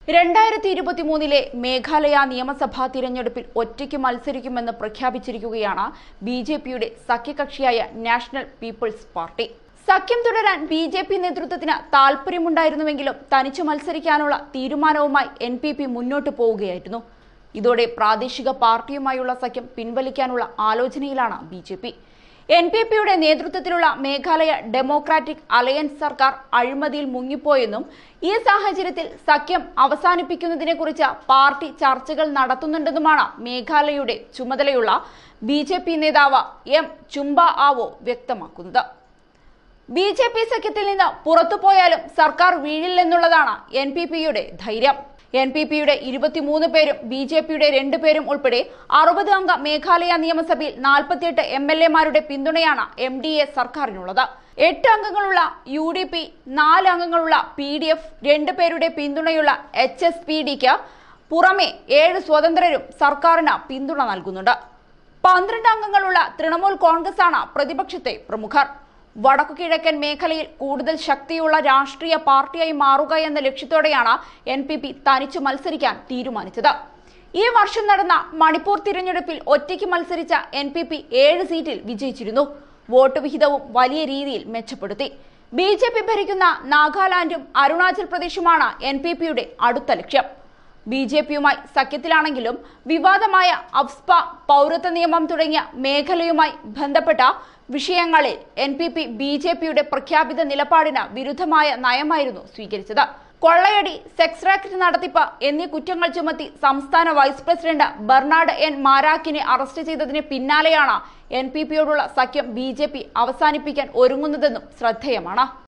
രണ്ടായിരത്തി ഇരുപത്തിമൂന്നിലെ മേഘാലയ നിയമസഭാ തിരഞ്ഞെടുപ്പിൽ ഒറ്റയ്ക്ക് മത്സരിക്കുമെന്ന് പ്രഖ്യാപിച്ചിരിക്കുകയാണ് ബി ജെ പിയുടെ സഖ്യകക്ഷിയായ നാഷണൽ പീപ്പിൾസ് പാർട്ടി സഖ്യം തുടരാൻ ബി ജെ പി നേതൃത്വത്തിന് താൽപ്പര്യമുണ്ടായിരുന്നുവെങ്കിലും തനിച്ചു മത്സരിക്കാനുള്ള തീരുമാനവുമായി എൻ പി പി മുന്നോട്ട് പോവുകയായിരുന്നു ഇതോടെ പ്രാദേശിക പാർട്ടിയുമായുള്ള സഖ്യം പിൻവലിക്കാനുള്ള ആലോചനയിലാണ് B J P N P പിയുടെ നേതൃത്വത്തിലുള്ള മേഘാലയ ഡെമോക്രാറ്റിക് അലയൻസ് സർക്കാർ അഴിമതിയിൽ മുങ്ങിപ്പോയെന്നും ഈ സാഹചര്യത്തിൽ സഖ്യം അവസാനിപ്പിക്കുന്നതിനെക്കുറിച്ച് പാർട്ടി ചർച്ചകൾ നടത്തുന്നുണ്ടെന്നുമാണ് മേഘാലയയുടെ ചുമതലയുള്ള ബി ജെ പി നേതാവ് എം ചുംബ ആവോ വ്യക്തമാക്കുന്നത് ബി ജെ പി സഖ്യത്തിൽ നിന്ന് പുറത്തുപോയാലും സർക്കാർ വീഴില്ലെന്നുള്ളതാണ് എൻ പി പിയുടെ ധൈര്യം എൻ പി പിയുടെ ഇരുപത്തിമൂന്ന് പേരും ബി ജെ പിയുടെ രണ്ട് പേരും ഉൾപ്പെടെ അറുപത് അംഗ മേഘാലയ നിയമസഭയിൽ നാൽപ്പത്തിയെട്ട് എം എൽ എമാരുടെ പിന്തുണയാണ് എം ഡി എ സർക്കാരിനുള്ളത് എട്ട് അംഗങ്ങളുള്ള യു ഡി പി നാല് അംഗങ്ങളുള്ള പി ഡി എഫ് രണ്ട് പേരുടെ പിന്തുണയുള്ള എച്ച് എസ് പി ഡിക്ക് പുറമെ ഏഴ് സ്വതന്ത്രരും സർക്കാരിന് പിന്തുണ നൽകുന്നുണ്ട് പന്ത്രണ്ട് അംഗങ്ങളുള്ള തൃണമൂൽ കോൺഗ്രസ് ആണ് പ്രതിപക്ഷത്തെ പ്രമുഖർ വടക്കു കിഴക്കൻ മേഖലയിൽ കൂടുതൽ ശക്തിയുള്ള രാഷ്ട്രീയ പാർട്ടിയായി മാറുക എന്ന ലക്ഷ്യത്തോടെയാണ് എൻ പി പി തനിച്ചു മത്സരിക്കാൻ തീരുമാനിച്ചത് ഈ വർഷം നടന്ന മണിപ്പൂർ തിരഞ്ഞെടുപ്പിൽ ഒറ്റയ്ക്ക് മത്സരിച്ച എൻ പി പി ഏഴ് സീറ്റിൽ വിജയിച്ചിരുന്നു വോട്ട് വിഹിതവും വലിയ രീതിയിൽ മെച്ചപ്പെടുത്തി ബി ജെ പി ഭരിക്കുന്ന നാഗാലാൻഡും അരുണാചൽ പ്രദേശുമാണ് എൻ പി പിയുടെ അടുത്ത ലക്ഷ്യം ബി ജെ പിയുമായി സഖ്യത്തിലാണെങ്കിലും വിവാദമായ അഫ്സ്പ പൗരത്വ നിയമം തുടങ്ങിയ മേഖലയുമായി ബന്ധപ്പെട്ട വിഷയങ്ങളിൽ N P P B J പിയുടെ പ്രഖ്യാപിത നിലപാടിന് വിരുദ്ധമായ നയമായിരുന്നു സ്വീകരിച്ചത് കൊള്ളയടി സെക്സ് റാക്കറ്റ് നടത്തിപ്പ് എന്നീ കുറ്റങ്ങൾ ചുമത്തി സംസ്ഥാന വൈസ് പ്രസിഡന്റ് ബെർണാഡ് എൻ മാരാക്കിനെ അറസ്റ്റ് ചെയ്തതിന് പിന്നാലെയാണ് എൻ പി പിയോടുള്ള സഖ്യം ബി ജെ പി അവസാനിപ്പിക്കാൻ ഒരുങ്ങുന്നതെന്നും ശ്രദ്ധേയമാണ്